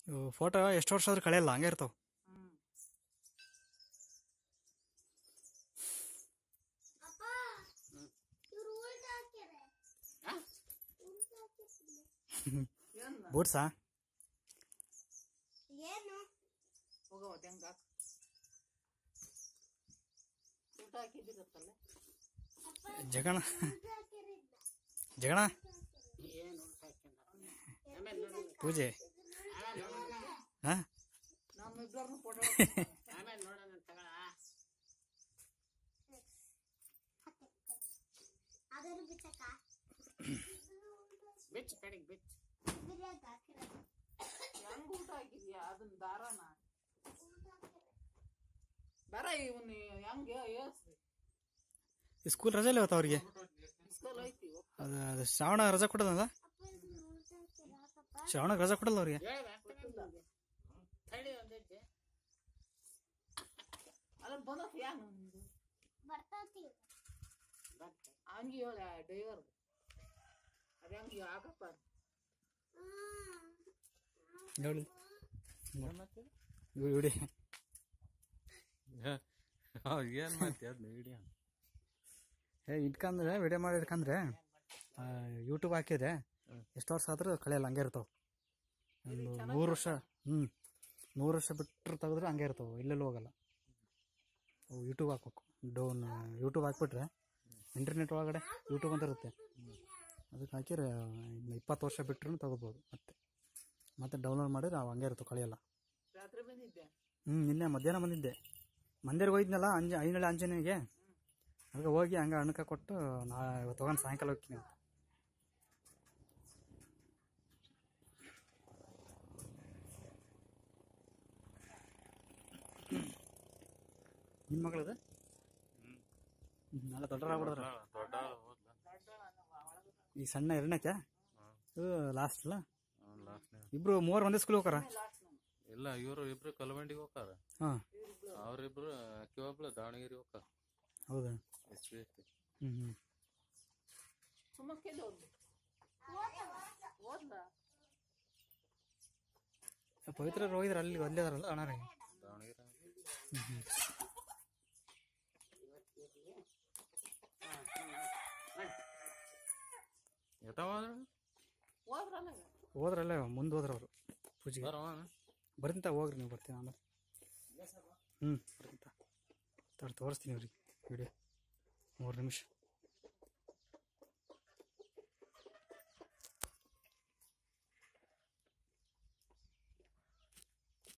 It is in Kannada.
ಇವು ಫೋಟೋ ಎಷ್ಟು ವರ್ಷ ಆದ್ರೂ ಕಳೆಯಲ್ಲ ಹಂಗೆ ಇರ್ತಾವ ಹ್ಮ್ ಅಪ್ಪ ಇವ್ರು ಉಲ್ಟಾ ಹಾಕ್ಯಾರೆ ಆ? ಉಲ್ಟಾ ಹಾಕಿರ್ತೀನಿ. ಏನ್ ಬೂಟ್ಸಾ ಏನು ಹೋಗವ ಹೆಂಗ ಊಟ ಹಾಕಿದಿರತ್ತಲ್ಲ ಜಗಣ ಉಲ್ಟಾ ಹಾಕ್ಯಾರೆ ಇದ್ನ. ಜಗಣ ಏನು ಊಟ ಹಾಕ್ಯಂಡ ಆಮೇಲೆ ನೋಡಿ ಪೂಜೆ ಹಾ ನಮ್ಮಿಬ್ಬರನ್ನು ಫೋಟೋ ಆಮೇಲೆ ನೋಡೋಣ ತಗೊಳ ಅದನ್ನು ಬಿಚ್ಚಕ್ಕ ಬೆಚ್ಚ ಕಡೆಗೆ ಬೆಚ್ಚ ಬಿರಿಯಾಗ ಹಾಕಿರೋದು ಹೆಂಗ್ ಊಟ ಹಾಕಿದ್ಯಾ ಅದನ್ನ ದಾರಾನ ಉಲ್ಟಾ ಹಾಕ್ಯಾರೆ. ಬರ ಇವನ್ ಹೆಂಗ್ ಏಸ್ರಿ ಸ್ಕೂಲ್ ರಜೆ ಇಲ್ಲ ಇವತ್ತು ಅವ್ರಿಗೆ ಸ್ಕೂಲ್ ಐತಿ ಅದು ಅದು ಶ್ರಾವಣ ರಜೆ ಕೊಡೋದಲ್ಲ ಅಪ್ಪ ಇದನ್ನ ಉಲ್ಟಾ ಹಾಕ್ಯಾರೆ ಹಾಕಪ್ಪ ಶ್ರಾವಣ ರಜೆ ಕೊಡಲ್ಲ ಅವ್ರಿಗೆ ತಡಿ ಒಂದ್ ಹೆಜ್ಜೆ ಅಲ್ಲ ಬಂದತ್ ಯಾನ್ ಒಂದು ಬರ್ತಾತಿ ಹಂಗೆ ಹೇಳ ಡ್ರೈವರ್ ಅದ ಹೆಂಗೆ ಆಗಪ್ಪ ನೋಡಿ ಇವ್ ಇಡಿ ಏನ್ ಮಾಡ್ತೀಯ ಅದ್ನ ವಿಡಿಯೋ ಏ ಇಟ್ಕಂದ್ರೆ ವಿಡಿಯೋ ಮಾಡಿ ಇಟ್ಕಂದ್ರೆ ಯೂಟ್ಯೂಬ್ ಹಾಕಿದ್ರೆ ಎಷ್ಟು ವರ್ಷ ಆದ್ರೂ ಕಳೆಯಲ್ಲ ಹಂಗೆ ಇರ್ತಾವ ಒಂದು ನೂರು ವರ್ಷ ಹ್ಞೂ ನೂರು ವರ್ಷ ಬಿಟ್ಟರು ತೆಗೆದ್ರೆ ಹಂಗೆ ಇರ್ತಾವೆ ಇಲ್ಲೆಲ್ಲೂ ಹೋಗಲ್ಲ ಅವು ಯೂಟ್ಯೂಬ್ ಹಾಕ್ಬೇಕು ಡೌನ್ ಯೂಟ್ಯೂಬ್ ಹಾಕ್ಬಿಟ್ರೆ ಇಂಟರ್ನೆಟ್ ಒಳಗಡೆ ಯೂಟ್ಯೂಬ್ ಅಂತ ಇರುತ್ತೆ ಅದಕ್ಕೆ ಹಾಕಿದ್ರೆ ಇನ್ನು ಇಪ್ಪತ್ತು ವರ್ಷ ಬಿಟ್ಟರು ತಗೋಬೋದು ಮತ್ತೆ ಮತ್ತೆ ಡೌನ್ಲೋಡ್ ಮಾಡಿದ್ರೆ ಅವು ಹಂಗೆ ಇರ್ತಾವೆ ಕಳೆಯಲ್ಲ ರಾತ್ರಿ ಬಂದಿದ್ದೆ ಹ್ಞೂ ನಿನ್ನೆ ಮಧ್ಯಾಹ್ನ ಬಂದಿದ್ದೆ ಮಂದಿರ್ಗೆ ಹೋಗಿದ್ನಲ್ಲ ಅಂಜ ಐನಳ್ಳಿ ಆಂಜನೇಯಗೆ ಅದಕ್ಕೆ ಹೋಗಿ ಹಂಗೆ ಅಣಕ ಕೊಟ್ಟು ನಾ ಇವತ್ತು ತಗೊಂಡು ಸಾಯಂಕಾಲ ಹೋಗ್ತೀನಿ ಅಂತ ನಿಮ್ಮ ಮಗಳದ ನಾಳೆ ದೊಡ್ಡರಾಗ್ಬಿಡಿದ್ರ ದೊಡ್ಡ ಹೋದ್ಲ ಈ ಸಣ್ಣ ಎರಡನೇಕ ಇದು ಲಾಸ್ಟ್ ಅಲ್ಲ ಲಾಸ್ಟ್ನೇ ಇಬ್ರು ಮೂವರು ಒಂದೇ ಸ್ಕೂಲ್ ಹೋಗಾರ ಇಲ್ಲ ಇವ್ರು ಇಬ್ರು ಕಲವಂಡಿಗೆ ಹೋಗಾರ ಹಾಂ ಅವ್ರಿಬ್ರು ಅಕ್ಕಿ ಒಬ್ಳು ದಾವಣಗೆರೆ ಹೋಗಾರ ಹೌದಾ ಎಸ್ ಬಿ ಎಸ್ ಹ್ಞೂ ಹ್ಞೂ ಸುಮ್ಮಕ್ಕೆ ಹೋದ್ಲು ಓದ್ಲ ಪವಿತ್ರ ಹೋಗಿದ್ರ ಅಲ್ಲಿ ಅಲ್ಲೇ ಅದಾರಲ್ಲ ಅಣ್ಣಾರೆ ದಾವಣಗೆರೆ ಎತ್ತವ ಹೋದ್ರಲ್ಲ ಹೋದ್ರಲ್ಲ ಮುಂದೆ ಹೋದ್ರ ಅವರು ಪೂಜೆಗೆ ಬರವ ಬರ್ತಿಂತ ಹೋಗ್ರಿ ನೀವು ಬರ್ತೀನಿ ಆಮೇಲೆ ಹ್ಞೂ ಬರ್ತಿಂತ ತೋರ್ ತೋರಿಸ್ತೀನಿ ಅವ್ರಿಗೆ ವಿಡಿಯೋ ಮೂರು ನಿಮಿಷ